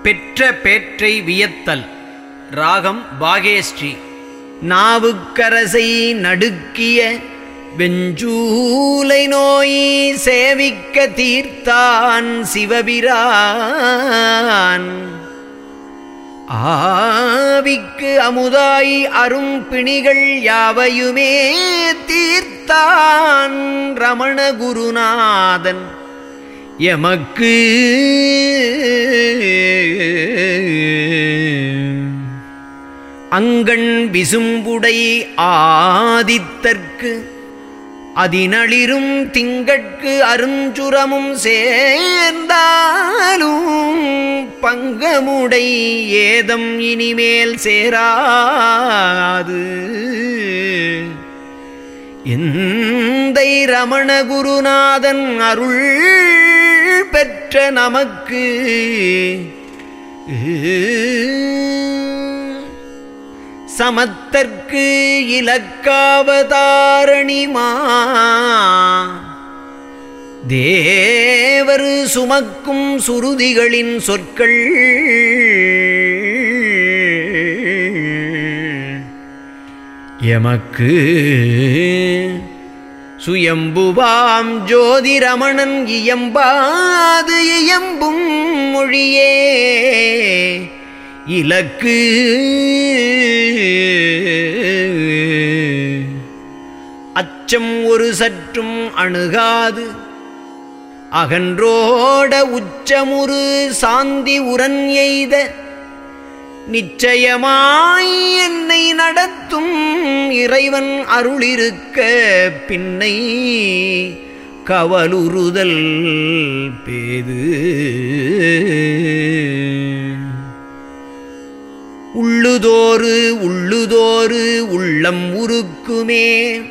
பெற்ற பேற்றை வியத்தல் ராகம் பாகேஸ்ரீ நாவுக்கரசை நடுக்கிய வெஞ்சூலை நோய் சேவிக்க தீர்த்தான் சிவபிரான் ஆவிக்கு அமுதாய் அரும் பிணிகள் யாவையுமே தீர்த்தான் ரமண குருநாதன் எமக்கு அங்கண் விசும்புடை ஆதித்தற்கு அதினளிரும் திங்கட்கு அருஞ்சுரமும் சேர்ந்தாலும் பங்கமுடை ஏதம் இனிமேல் சேராது எந்தை ரமண குருநாதன் அருள் பெற்ற நமக்கு சமத்தற்கு இலக்காவதாரணிமா தேவர் சுமக்கும் சுருதிகளின் சொற்கள் எமக்கு சுயம்புவாம் ஜோதிரமணன் இயம்பாது இயம்பும் மொழியே இலக்கு அச்சம் ஒரு சற்றும் அணுகாது அகன்றோட உச்சமுறு சாந்தி உரன் எய்த நிச்சயமாய் என்னை நடத்தும் இறைவன் அருளிருக்க பின்னை கவலுறுதல் பேது உள்ளுதோறு உள்ளுதோறு உள்ளம் உருக்குமே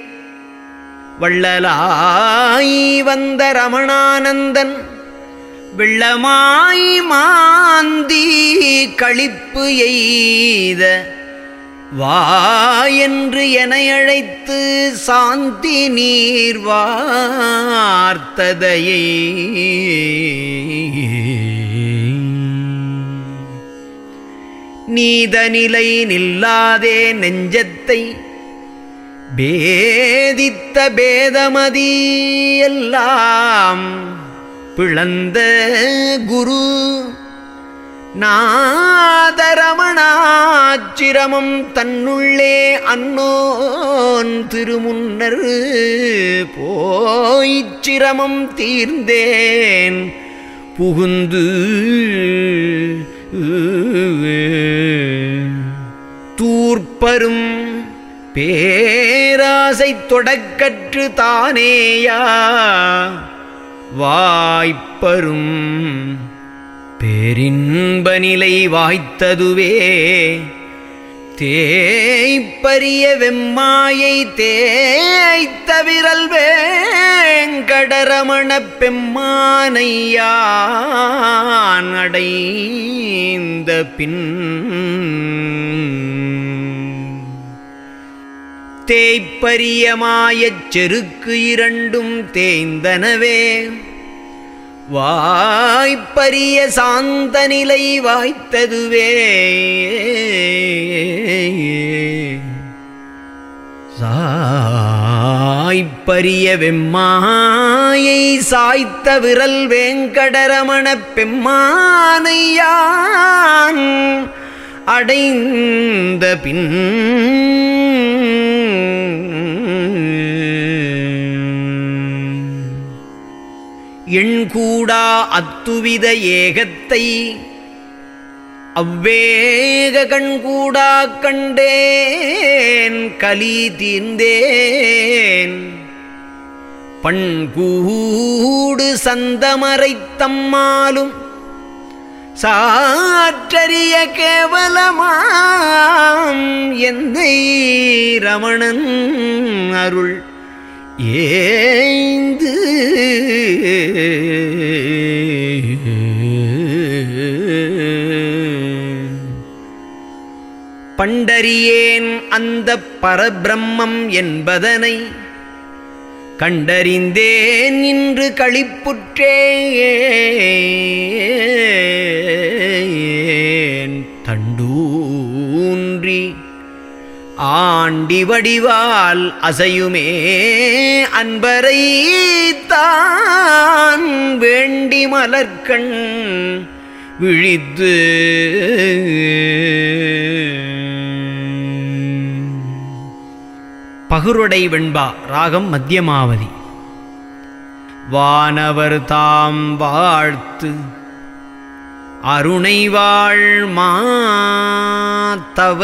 வள்ளலாய் வந்த ரமணானந்தன் வெள்ளமாய் மாந்தி களிப்பு எய்த வா என்று என அழைத்து சாந்தி நீர் வார்த்ததையை நீதநிலை நில்லாதே நெஞ்சத்தை பேதித்த பேதமதி எல்லாம் பிளந்த குரு நாதரமணாச்சிரமம் தன்னுள்ளே அன்னோன் திருமுன்னர் போய்ச்சிரமம் தீர்ந்தேன் புகுந்து தூர்ப்பரும் பேராசை தொடக்கற்று தானேயா வாய்ப்பரும் பேரின்ப நிலை வாய்த்ததுவே தேய்ப்பரிய வெம்மாயை தேய்த்த விரல் வேங்கடரமணப் பெம்மானையான் அடைந்த பின் தேய்ப்பரியமாயச் செருக்கு இரண்டும் தேய்ந்தனவே வாய்ப்பரிய சாந்த நிலை வாய்த்ததுவே சாய்ப்பரிய வெம்மாயை சாய்த்த விரல் வேங்கடரமணப் பெம்மானையான் அடைந்த பின் எண்கூடா அத்துவித ஏகத்தை அவ்வேக கண்கூடா கண்டேன் கலி தீர்ந்தேன் பண்கூடு சந்தமரைத் தம்மாலும் சாற்றறிய கேவலமாம் எந்தை ரமணன் அருள் ஏந்து பண்டறியேன் அந்த பரபிரம்மம் என்பதனை கண்டறிந்தேன் இன்று களிப்புற்றே ஆண்டி வடிவால் அசையுமே அன்பரை தான் வேண்டி மலர்கண் விழித்து பகுருடை வெண்பா ராகம் மத்தியமாவதி வானவர் தாம் வாழ்த்து அருணை வாழ் மாத்தவ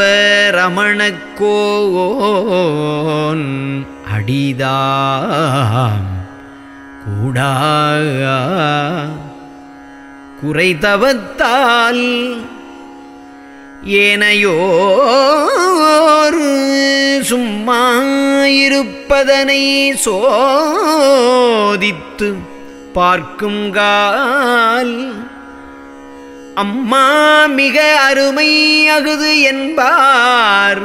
ரமணக்கோன் அடிதாம் கூடா குறைதவத்தால் ஏனையோர் சும்மா இருப்பதனை சோதித்து பார்க்குங்கால் அம்மா மிக அருமை அகுது என்பார்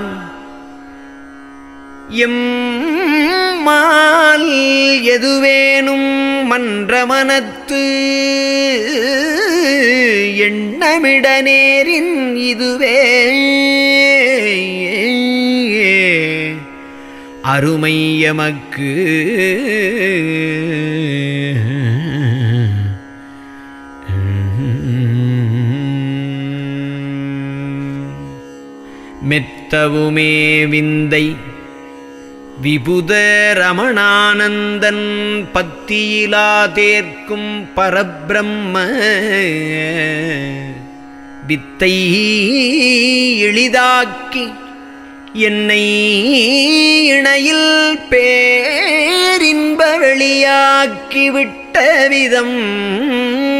எம்மால் எதுவேனும் மன்றமனத்து எண்ணமிட நேரின் இதுவே அருமை எமக்கு மெத்தவுமே விந்தை விபுத ரமணானந்தன் பத்தியிலா தேர்க்கும் பரபிரம்ம வித்தை எளிதாக்கி என்னை இணையில் பேரின்ப வெளியாக்கி விட்ட விதம்